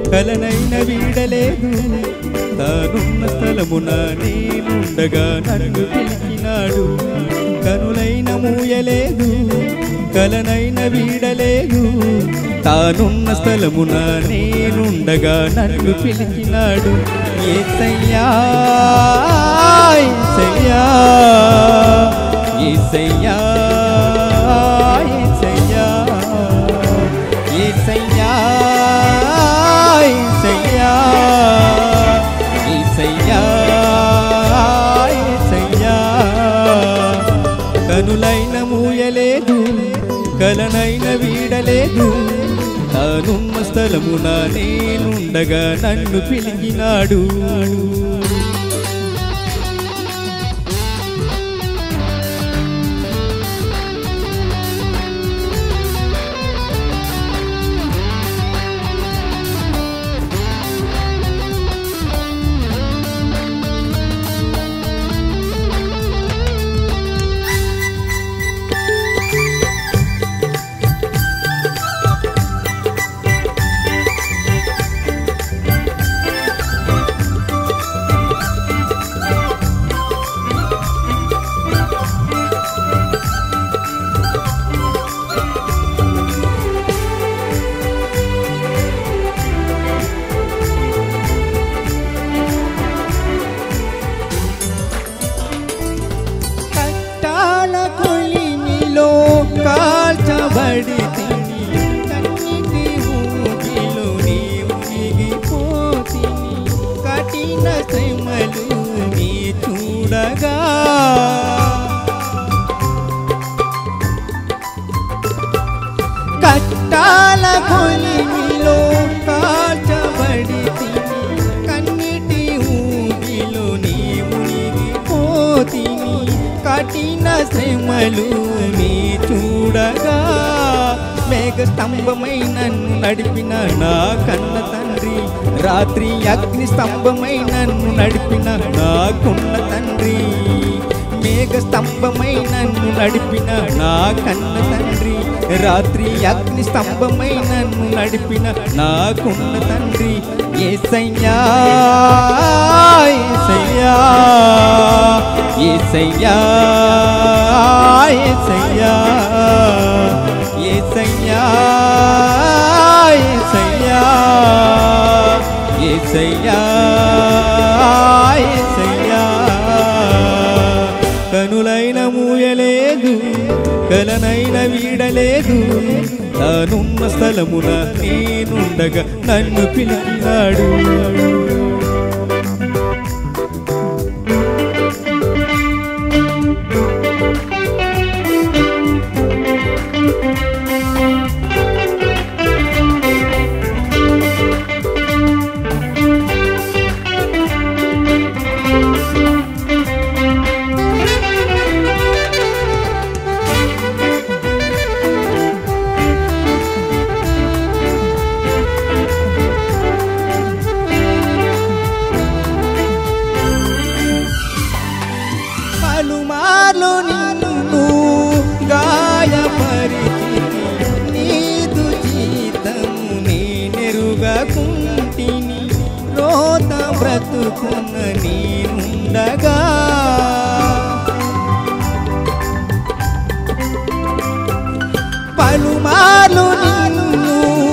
కలనైన వీడలేదు తానున్న స్థలమున నేనుండగా నన్ను పిలిచినాడు కనులైన మూయలేదు కలనైన వీడలేదు తానున్న స్థలమున నేనుండగా నన్ను పిలిచినాడు ఏసయ్యా ఏసయ్యా ఏసయ్యా ఏసయ్యా ఏసయ్యా ఏసయ్యా ఏసయ్యా ఏసయ్యా కనులైన మూయలేదు కలనైన వీడలేదు తానున్న స్థలమున నేనుండగా నన్ను పిలిచినాడు కట్టాల కొలిమిలో కాల్చబడి తిని కన్నిటి ఊగిలో నీవు మిగిపోతిని కఠిన శ్రమలు నీ చూడగా కట్టాల కొలిమిలో కాల్చబడి తిని కన్నిటి ఊగిలో నీవు మునిగిపోతిని కఠిన శ్రమలు నీ చూడగా మేఘ స్తంభమై నన్ను నడిపిన నా కన్న తండ్రి రాత్రి అగ్ని స్తంభమై నన్ను నడిపిన నాకున్న తండ్రి మేఘ స్తంభమై నన్ను నడిపిన నా కన్న తండ్రి రాత్రి అగ్ని స్తంభమై నన్ను నడిపిన నాకున్న తండ్రి ఏసయ్యా ఏసయ్యా ఏసయ్యా ఏసయ్యా ఏసయ్యా ఏసయ్యా ఏసయ్యా ఏసయ్యా కనులైన మూయలేదు కలనైన వీడలేదు తానున్న స్థలమున నేనుండగా నన్ను పిలిచినాడు పలుమార్లు నిన్ను గాయపరిచి నీదు జీతము నేనెరుగకుంటిని రోత బ్రతుకున్న నేనుండగా పలుమార్లు నిన్ను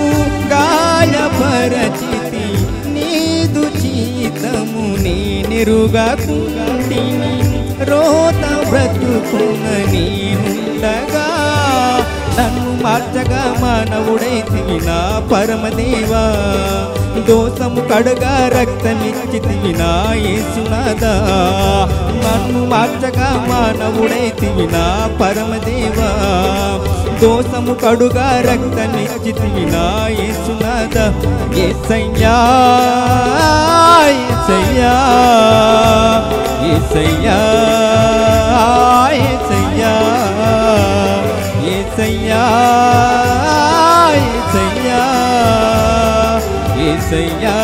గాయపరచితి నీదు జీతము నేనెరుగకుంటిని రోత బ్రతుకున్న నేనుండగా నన్ను మార్చగా మానవుడైతివి నా పరమదేవా దోషము కడగా రక్తమిచ్చితివి నా యేసునాదా నన్ను మార్చగా మానవుడైతివి నా పరమదేవా దోషము కడుగా రక్తమిచ్చితివి నా యేసునాదా ఏసయ్యా ఏసయ్యా ఏసయ్యా ఏసయ్యా ఏసయ్యా ఏసయ్యా ఏసయ్యా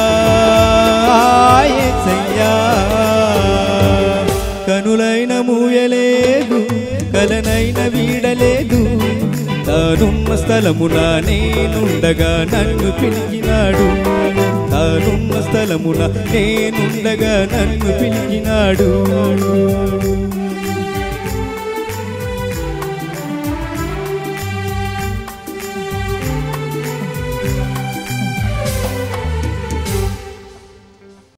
ఏసయ్యా కనులైన మూయలేదు కలనైన వీడలేదు తానున్న స్థలమున నేనుండగా నన్ను పిలిచినాడు తానున్న స్థలమున నేనుండగా నన్ను పిలిచినాడు